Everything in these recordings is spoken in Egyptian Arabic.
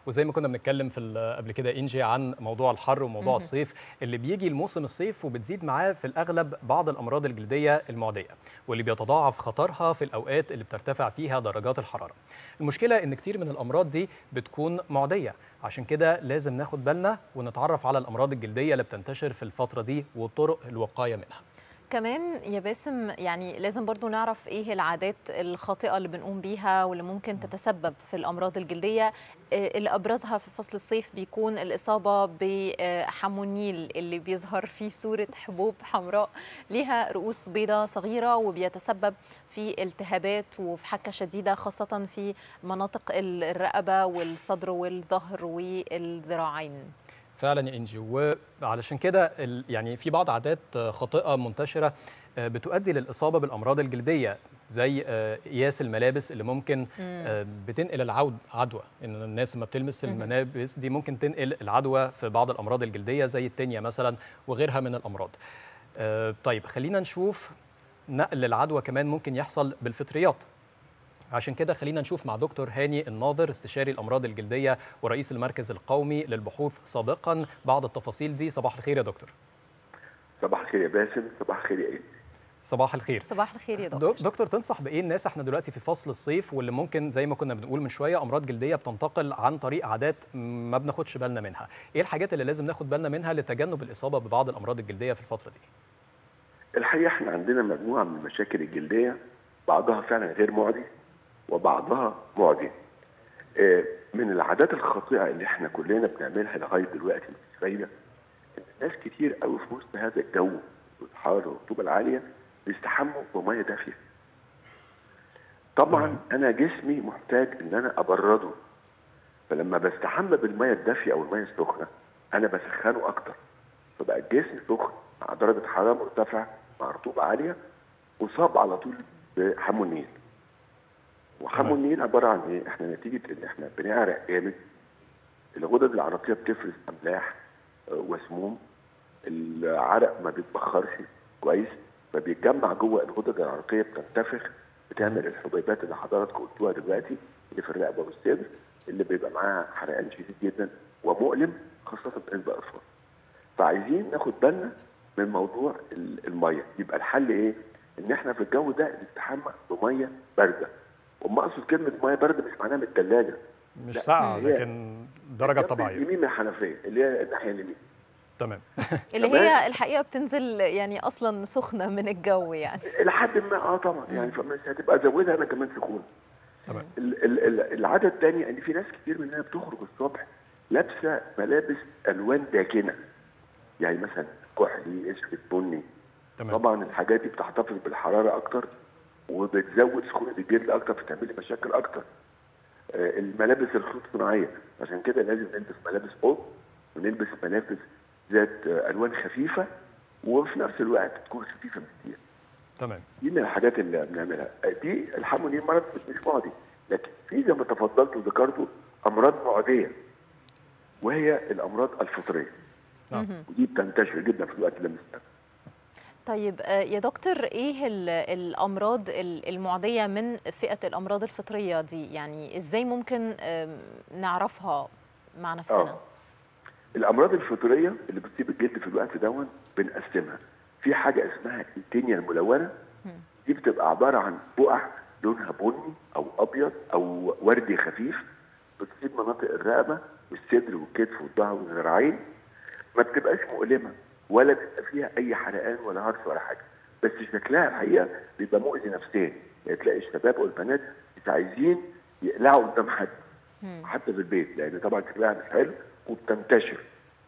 وزي ما كنا بنتكلم في قبل كده انجي عن موضوع الحر وموضوع الصيف اللي بيجي الموسم الصيف وبتزيد معاه في الاغلب بعض الامراض الجلديه المعديه واللي بيتضاعف خطرها في الاوقات اللي بترتفع فيها درجات الحراره المشكله ان كتير من الامراض دي بتكون معديه عشان كده لازم ناخد بالنا ونتعرف على الامراض الجلديه اللي بتنتشر في الفتره دي وطرق الوقايه منها كمان يا باسم يعني لازم برضو نعرف ايه العادات الخاطئه اللي بنقوم بيها واللي ممكن تتسبب في الامراض الجلديه اللي ابرزها في فصل الصيف بيكون الاصابه بحمونيل اللي بيظهر في صوره حبوب حمراء ليها رؤوس بيضاء صغيره وبيتسبب في التهابات وفي حكه شديده خاصه في مناطق الرقبه والصدر والظهر والذراعين فعلا يا انجي وعلشان كده يعني في بعض عادات خاطئه منتشره بتؤدي للاصابه بالامراض الجلديه زي قياس الملابس اللي ممكن بتنقل العود عدوى ان الناس لما بتلمس الملابس دي ممكن تنقل العدوى في بعض الامراض الجلديه زي التنيه مثلا وغيرها من الامراض طيب خلينا نشوف نقل العدوى كمان ممكن يحصل بالفطريات عشان كده خلينا نشوف مع دكتور هاني الناظر استشاري الامراض الجلديه ورئيس المركز القومي للبحوث سابقا بعض التفاصيل دي صباح الخير يا دكتور صباح الخير يا باسم صباح الخير يا إيه. صباح الخير صباح الخير يا دكتور دكتور تنصح بايه الناس احنا دلوقتي في فصل الصيف واللي ممكن زي ما كنا بنقول من شويه امراض جلديه بتنتقل عن طريق عادات ما بناخدش بالنا منها ايه الحاجات اللي لازم ناخد بالنا منها لتجنب الاصابه ببعض الامراض الجلديه في الفتره دي الحقيقه احنا عندنا مجموعه من المشاكل الجلديه بعضها فعلا غير معدي وبعضها معدي من العادات الخاطئه اللي احنا كلنا بنعملها لغايه دلوقتي مش فايده ناس كتير قوي في وسط هذا الجو والحراره والرطوبه العاليه بيستحموا بميه دافيه طبعا انا جسمي محتاج ان انا ابرده فلما بستحمى بالميه الدافيه او الميه السخنه انا بسخنه اكتر فبقى الجسم سخن مع درجه حراره مرتفعه مع رطوبه عاليه اصاب على طول بحمونيل وحمو النيل عباره عن ايه؟ احنا نتيجه ان احنا بنعرق جامد الغدد العرقيه بتفرز املاح وسموم العرق ما بيتبخرش كويس فبيتجمع جوه الغدد العرقيه بتنتفخ بتعمل الحبيبات اللي حضراتكم قلتوها دلوقتي اللي في الرقبه والصدر اللي بيبقى معاها حرقان شديد جدا ومؤلم خاصه بالنسبه للاطفال. فعايزين ناخد بالنا من موضوع الميه يبقى الحل ايه؟ ان احنا في الجو ده نستحمى بميه بارده وما اقصد كلمه ميه بارده مش معناها من الثلاجه مش ساقعه لكن درجه طبيعيه اليمين من الحنفيه اللي هي الناحيه اليمين تمام اللي هي الحقيقه بتنزل يعني اصلا سخنه من الجو يعني لحد ما اه طبعا يعني فمش هتبقى زودها انا كمان سخونه تمام العاده الثانيه ان في ناس كتير منها بتخرج الصبح لابسه ملابس الوان داكنه يعني مثلا كحلي اسود بني تمام. طبعا الحاجات دي بتحتفظ بالحراره اكتر وبتزود سخونه الجلد اكتر فتعمل لي مشاكل اكتر آه الملابس الخيوط صناعيه عشان كده لازم نلبس ملابس قط ونلبس ملابس ذات آه الوان خفيفه وفي نفس الوقت تكون خفيفه كتير تمام دي من الحاجات اللي بنعملها دي الحمو دي مرض مش معدي لكن في زي ما تفضلت وذكرته امراض معديه وهي الامراض الفطريه ودي بتنتشر جدا في الوقت اللي بنستخدمه طيب يا دكتور ايه الامراض المعديه من فئه الامراض الفطريه دي يعني ازاي ممكن نعرفها مع نفسنا آه. الامراض الفطريه اللي بتصيب الجلد في الوقت دون بنقسمها في حاجه اسمها التينيا الملونه دي بتبقى عباره عن بقع لونها بني او ابيض او وردي خفيف بتصيب مناطق الرقبه والصدر والكتف والظهر والذراعين ما بتبقاش مؤلمه ولا بيبقى فيها اي حرقان ولا هرس ولا حاجه بس شكلها الحقيقه بيبقى مؤذي نفسيا يعني تلاقي الشباب والبنات مش عايزين يقلعوا قدام حد حتى في البيت لان طبعا شكلها مش حلو وبتنتشر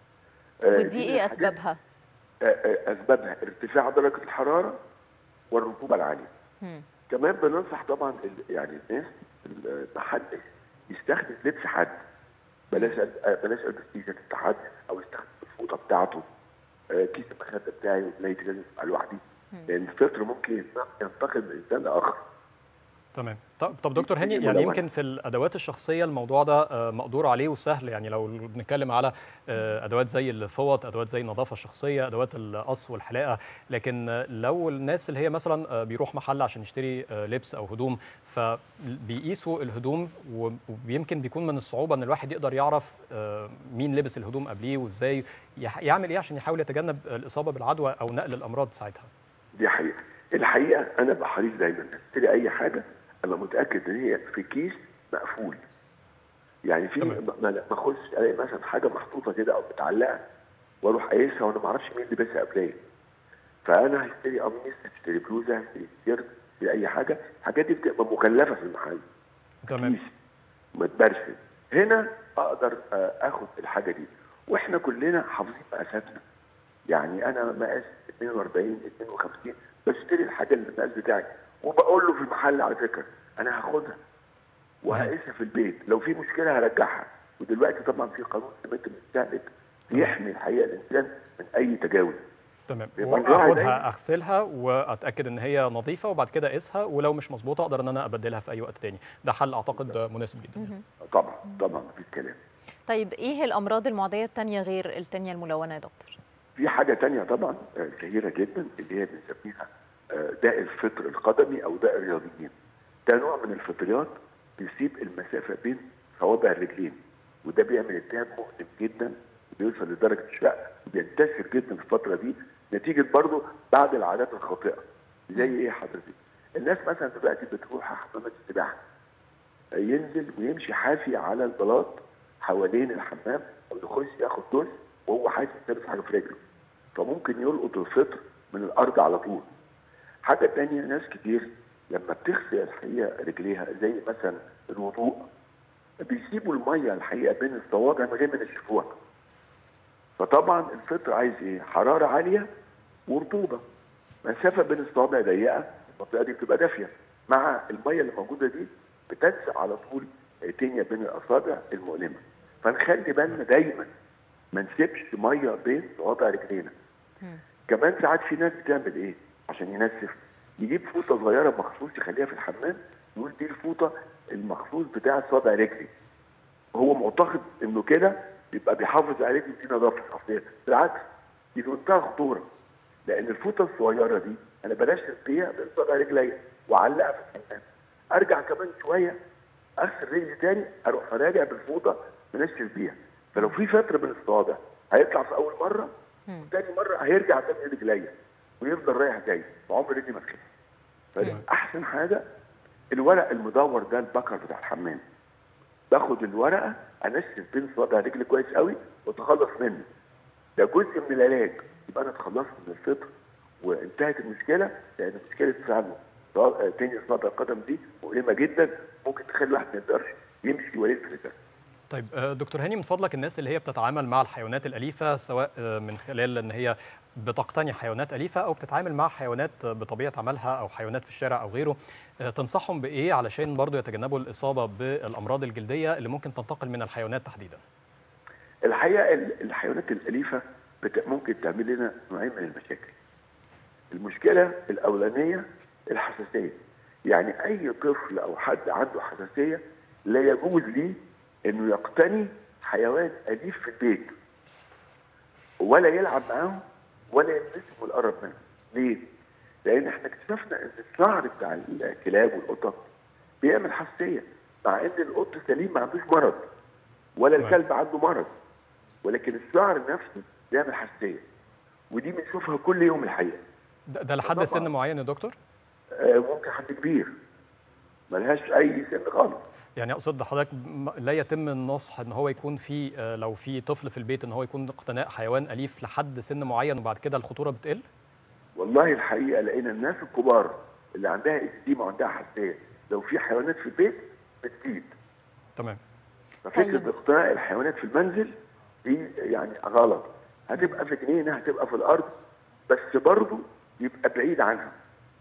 ودي ايه اسبابها؟ اسبابها ارتفاع درجه الحراره والرطوبه العاليه كمان بننصح طبعا يعني الناس المحدث يستخدم لبس حد بلاش بلاش البس تيشيرت تحت او يستخدم الفوطه بتاعته كيس المخده بتاعي وتلاقي لازم تبقى لوحدي لان الفطر ممكن ينتقل من انسان لاخر تمام طب طب دكتور هاني يعني ملونة. يمكن في الادوات الشخصيه الموضوع ده آه، مقدور عليه وسهل يعني لو بنتكلم على آه، ادوات زي الفوط ادوات زي النظافه الشخصيه ادوات القص والحلاقه لكن آه، لو الناس اللي هي مثلا آه، بيروح محل عشان يشتري آه، لبس او هدوم فبيقيسوا الهدوم و- ويمكن بيكون من الصعوبه ان الواحد يقدر يعرف آه، مين لبس الهدوم قبليه وازاي يح- يعمل ايه عشان يحاول يتجنب الاصابه بالعدوى او نقل الامراض ساعتها دي حقيقه الحقيقه انا بحريص دايما اشتري اي حاجه انا متاكد ان هي في كيس مقفول يعني في تمام. ما ما اخش الاقي مثلا حاجه محطوطه كده او متعلقه واروح قايسها وانا ما اعرفش مين لبسها قبليه فانا هشتري قميص هشتري بلوزه هشتري تيشيرت هشتري اي حاجه الحاجات دي بتبقى مكلفه في المحل تمام كيس متبرسم هنا اقدر آه، اخد الحاجه دي واحنا كلنا حافظين مقاساتنا يعني انا مقاس 42 52 بشتري الحاجه اللي المقاس بتاعي وبقول له في المحل على فكره انا هاخدها وهقيسها في البيت لو في مشكله هرجعها ودلوقتي طبعا في قانون سمات المستهلك بيحمي الحقيقه الانسان من اي تجاوز تمام يبقى الراعي واخدها دايما. اغسلها واتاكد ان هي نظيفه وبعد كده اقيسها ولو مش مظبوطه اقدر ان انا ابدلها في اي وقت تاني ده حل اعتقد مناسب جدا طبعا طبعا مفيش كلام طيب ايه الامراض المعديه الثانيه غير التانية الملونه يا دكتور في حاجة تانية طبعا آه، شهيرة جدا اللي هي بنسميها آه، داء الفطر القدمي أو داء الرياضيين. ده نوع من الفطريات بيسيب المسافة بين صوابع الرجلين وده بيعمل التهاب مؤلم جدا وبيوصل لدرجة الشق وبينتشر جدا في الفترة دي نتيجة برضه بعض العادات الخاطئة زي إيه حضرتك؟ الناس مثلا دلوقتي بتروح حمامات السباحة ينزل ويمشي حافي على البلاط حوالين الحمام او يخش ياخد دش وهو حاسس لابس حاجه في رجله فممكن يلقط الفطر من الارض على طول حاجه تانية ناس كتير لما بتغسل الحقيقه رجليها زي مثلا الوضوء بيسيبوا الميه الحقيقه بين الصوابع من غير ما ينشفوها فطبعا الفطر عايز ايه؟ حراره عاليه ورطوبه مسافه بين الصوابع ضيقه المنطقه دي بتبقى دافيه مع الميه اللي موجوده دي بتنزع على طول تانية بين الاصابع المؤلمه فنخلي بالنا دايما ما نسيبش ميه بين صوابع رجلينا كمان ساعات في ناس بتعمل ايه عشان ينسف يجيب فوطه صغيره مخصوص يخليها في الحمام يقول دي الفوطه المخصوص بتاع صابع رجلي هو معتقد انه كده يبقى بيحافظ على رجلي دي نظافه شخصيه بالعكس دي في منتهى خطوره لان الفوطه الصغيره دي انا بنشف بيها بين صابع رجليا واعلقها في الحمام ارجع كمان شويه اغسل رجلي تاني اروح راجع بالفوطه منشف بيها فلو في فتره بين الصوابع هيطلع في اول مره وتاني مره هيرجع تاني رجليا ويفضل رايح جاي وعمر رجلي ما تخف فاحسن حاجه الورق المدور ده البكر بتاع الحمام باخد الورقه انشف بين صوابع رجلي كويس قوي واتخلص منه ده جزء من العلاج يبقى انا اتخلصت من الفطر وانتهت المشكله لان مشكله فعلا صوابع- تاني صوابع القدم دي مؤلمه جدا ممكن تخلي الواحد ما يقدرش يمشي ولا يفرد طيب آه، دكتور هاني من فضلك الناس اللي هي بتتعامل مع الحيوانات الأليفة سواء آه، من خلال ان هي بتقتني حيوانات أليفة او بتتعامل مع حيوانات آه، بطبيعة عملها او حيوانات في الشارع او غيره آه، تنصحهم بإيه علشان برضو يتجنبوا الإصابة بالأمراض الجلدية اللي ممكن تنتقل من الحيوانات تحديدا الحقيقه ال- الحيوانات الاليفه بت... ممكن تعمل لنا نوعين من المشاكل. المشكله الاولانيه الحساسيه. يعني اي طفل او حد عنده حساسيه لا يجوز ليه انه يقتني حيوان اليف في البيت. ولا يلعب معاهم ولا يلمسهم ولا يقرب منهم. ليه؟ لان احنا اكتشفنا ان الشعر بتاع الكلاب والقطط بيعمل حساسيه مع ان القط سليم ما عندوش مرض ولا الكلب عنده مرض ولكن الشعر نفسه بيعمل حساسيه ودي بنشوفها كل يوم الحقيقه ده ده لحد طبعاً. سن معين يا دكتور آه، ممكن حد كبير ملهاش اي سن خالص يعني اقصد حضرتك م- لا يتم النصح ان هو يكون في آه، لو في طفل في البيت ان هو يكون اقتناء حيوان اليف لحد سن معين وبعد كده الخطوره بتقل والله الحقيقه لقينا الناس الكبار اللي عندها اكزيما وعندها حساسيه لو في حيوانات في البيت بتزيد تمام ففكره طيب. اقتناء الحيوانات في المنزل دي يعني غلط هتبقى في جنينه هتبقى في الارض بس برضه يبقى بعيد عنها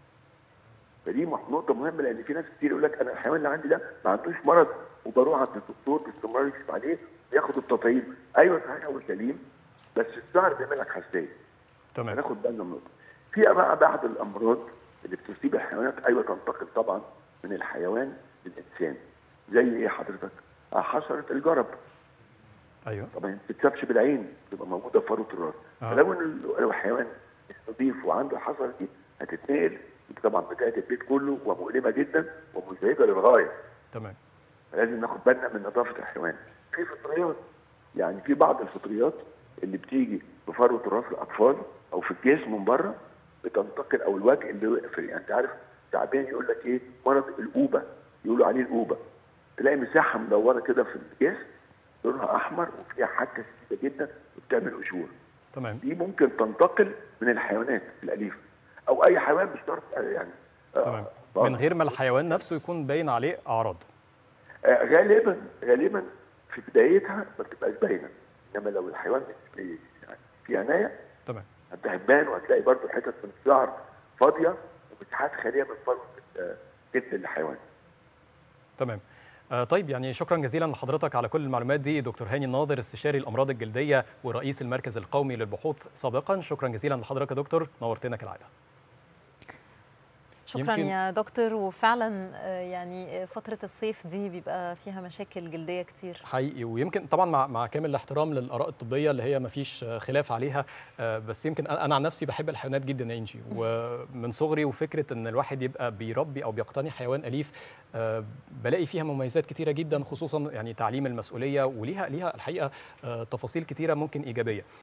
فدي مح- نقطه مهمه لان في ناس كتير يقول لك انا الحيوان اللي عندي ده ما عندوش مرض وبروح عند الدكتور باستمرار يكشف عليه ياخد التطعيم ايوه صحيح هو سليم بس الشعر بيعمل لك حساسيه تمام هناخد بالنا من النقطه في بقى بعض الامراض اللي بتصيب الحيوانات ايوه تنتقل طبعا من الحيوان للانسان زي ايه حضرتك؟ آه، حشره الجرب ايوه طبعا ما بتتشافش بالعين بتبقى موجوده في فروه الراس آه. فلو ان ال- لو الحيوان نظيف وعنده الحشره دي هتتنقل دي طبعا بتاعت البيت كله ومؤلمه جدا ومزعجه للغايه تمام لازم ناخد بالنا من نظافه الحيوان في فطريات يعني في بعض الفطريات اللي بتيجي في فروه الراس الاطفال او في الجسم من بره بتنتقل او الوجه اللي في يعني انت عارف تعبان يقول لك ايه مرض الأوبة يقولوا عليه الأوبة تلاقي مساحه مدوره كده في الجسم لونها احمر وفيها حكه شديده جدا وبتعمل قشور تمام دي ممكن تنتقل من الحيوانات الاليفه او اي حيوان مش شرط يعني آه، تمام طبعاً. من غير ما الحيوان نفسه يكون باين عليه اعراض آه، غالبا غالبا في بدايتها ما بتبقاش باينه انما لو الحيوان في يعني في عنايه تمام هتبان وهتلاقي برضو حتت من الشعر فاضيه ومساحات خاليه من فروه آه، جلد الحيوان تمام آه، طيب يعني شكرا جزيلا لحضرتك على كل المعلومات دي دكتور هاني الناظر استشاري الامراض الجلديه ورئيس المركز القومي للبحوث سابقا شكرا جزيلا لحضرتك يا دكتور نورتنا كالعاده شكرا يمكن- يا دكتور وفعلا آه، يعني آه، فترة الصيف دي بيبقى فيها مشاكل جلدية كتير حقيقي ويمكن طبعا مع مع كامل الاحترام للاراء الطبيه اللي هي ما فيش خلاف عليها آه، بس يمكن انا أنا عن نفسي بحب الحيوانات جدا يا انجي ومن صغري وفكره ان الواحد يبقى بيربي او بيقتني حيوان اليف آه، بلاقي فيها مميزات كتيره جدا خصوصا يعني تعليم المسؤوليه وليها ليها الحقيقه آه، تفاصيل كتيره ممكن ايجابيه